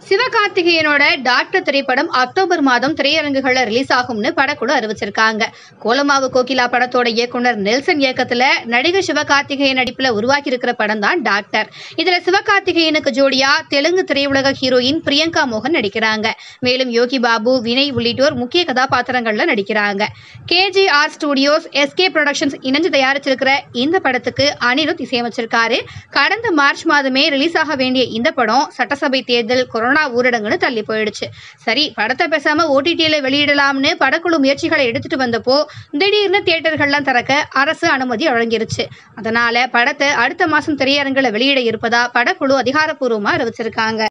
சிவகார்த்திகேயனோட doctor திரைப்படம் October மாதம் திரையரங்குகள்ல release ஆகும்னு படக்குழு அறிவிச்சிருக்காங்க கோலமாவு கோகிலா படத்தோட இயக்குனர் நெல்சன் இயக்கத்துல நடிகர் சிவகார்த்திகேயன் நடிப்புல உருவாக்கி இருக்கிற படம் தான் டாக்டர் இதுல சிவகார்த்திகேயனுக்கு ஜோடியா தெலுங்கு திரையுலக ஹீரோயின் பிரியங்கா மோகன் நடிக்கிறாங்க மேலும் யோகி பாபு வினய் உள்ளிட்டோர் முக்கிய கதாபாத்திரங்கள்ல நடிக்கிறாங்க கேஜிஆர் ஸ்டுடியோஸ் எஸ்கே ப்ரொடக்ஷன்ஸ் இணைஞ்சு தயாரிச்சிருக்கிற இந்த படத்துக்கு அனிருத் இசையமைச்சிருக்காரு கடந்த மார்ச் மாதமே ரிலீஸ் ஆக வேண்டிய இந்த படம் சட்டசபை தேர்தல் கொரோனா ஊரடங்குன்னு தள்ளி போயிடுச்சு சரி படத்தை பேசாம ஓடிடியில வெளியிடலாம்னு படக்குழு முயற்சிகளை எடுத்துட்டு வந்தப்போ திடீர்னு தியேட்டர்கள்லாம் திறக்க அரசு அனுமதி வழங்கிருச்சு அதனால படத்தை அடுத்த மாசம் திரையரங்குல வெளியிட இருப்பதா படக்குழு அதிகாரப்பூர்வமா அறிவிச்சிருக்காங்க